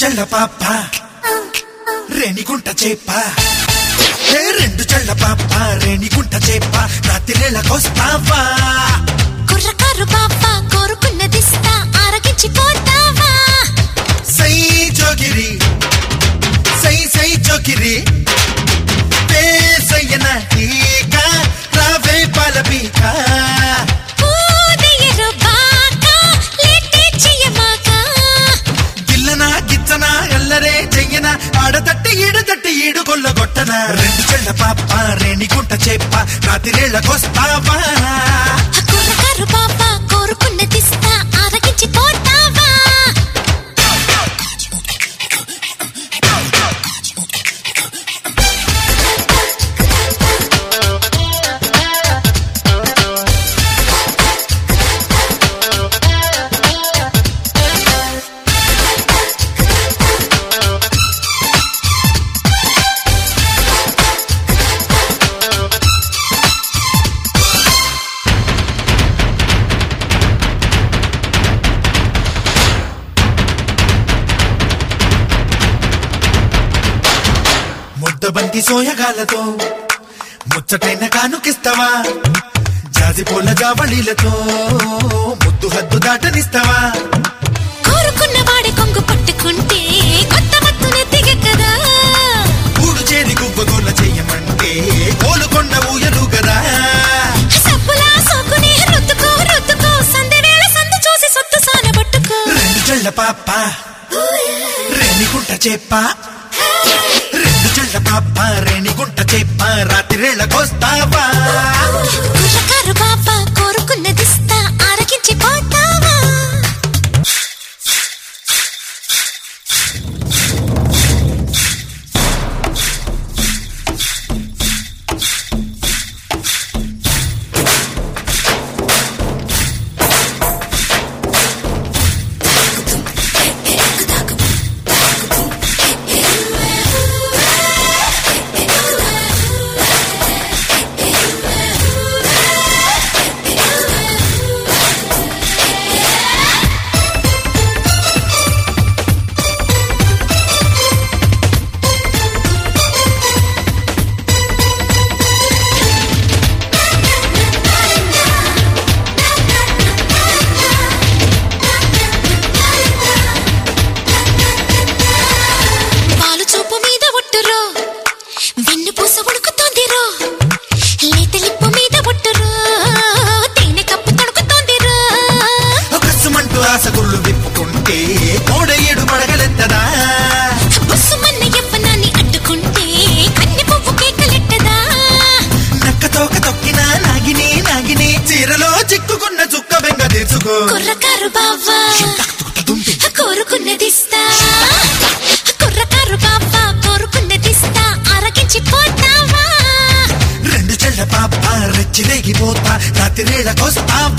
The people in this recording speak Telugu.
చెళ్ళ పాప రేణిగుంట చేప ఏ రెండు చెళ్ళ పాప రేణిగుంట చేప రాత్రిళ్ళకొస్తావా కుర్రకారు బాప్ప కోరుకున్నదిస్తా ఆరగించి పోతావా సై జోగిరి సై సై జోగిరి పేసయ్యన ఈక రావే పాలబీక పూదయ్యరు బాక లేటే చెయ్యమాక గిల్లనా గిచ్చనా ఎల్లరే చెయ్యన ఆడతట్టి ఈడతట్టి ఈడు కొల్లగొట్టన రెండు చెళ్ళ పాప రేణిగుంట చేప రాత్రిళ్ళకొస్తావా కుర్రకారు బాప్ప కోరుకున్నదిస్తా ఆరగించి పోతావా ముద్దబంతి సోయగాలతో ముచ్చటైన కానుకిస్తావా జాజి పూల జావళీలతో ముద్దు హద్దు దాటనిస్తావా కోరుకున్న వాడి కొంగు పట్టుకుంటే కొత్త మత్తునే దిగకదా కూడు చేరి గువ్వగోల చెయ్యమంటే కోలుకొండ ఊయలు కదా సబ్బులా సోకునే రుద్దుకో రుద్దుకో సందె వేళ సందు చూసి సొత్తు సానబట్టుకో రెండు చెళ్ళ పాప రేణిగుంట చేప రెండు చెళ్ళ పాప రేణిగుంట చేప రాత్రిళ్ళకొస్తావా కుర్రకారు బాప కోరుకున్నదిస్తా ఆరగించి పోతావా పాలు చూపు మీద ఒట్టురో వెన్ను పూస ఉడుకుతోందిరో లేత లిప్పు మీద ఒట్టురో తేనె కప్పు తడుకుతోందిరో కసుమంటూ ఆశగుళ్ళు విప్పుకుంటే కోడ ఏడు పడగలెత్తదా బుస్సుమన్న యవ్వనాన్ని అడ్డుకుంటే కన్నె పువ్వు కేకలెట్టదా నక్క తోక తొక్కినా నాగిని నాగిని చీరలో చిక్కుకున్న చుక్క బెంగ తెచ్చుకో కుర్రకారు బావా కోరుకున్నదిస్తా కుర్రకారు బావా కోరుకున్నదిస్తా ఆరగించి పోతావా రెండు చెళ్ళ పాప రెచ్చి రేగిపోతా రాత్రిళ్ళకొస్తావా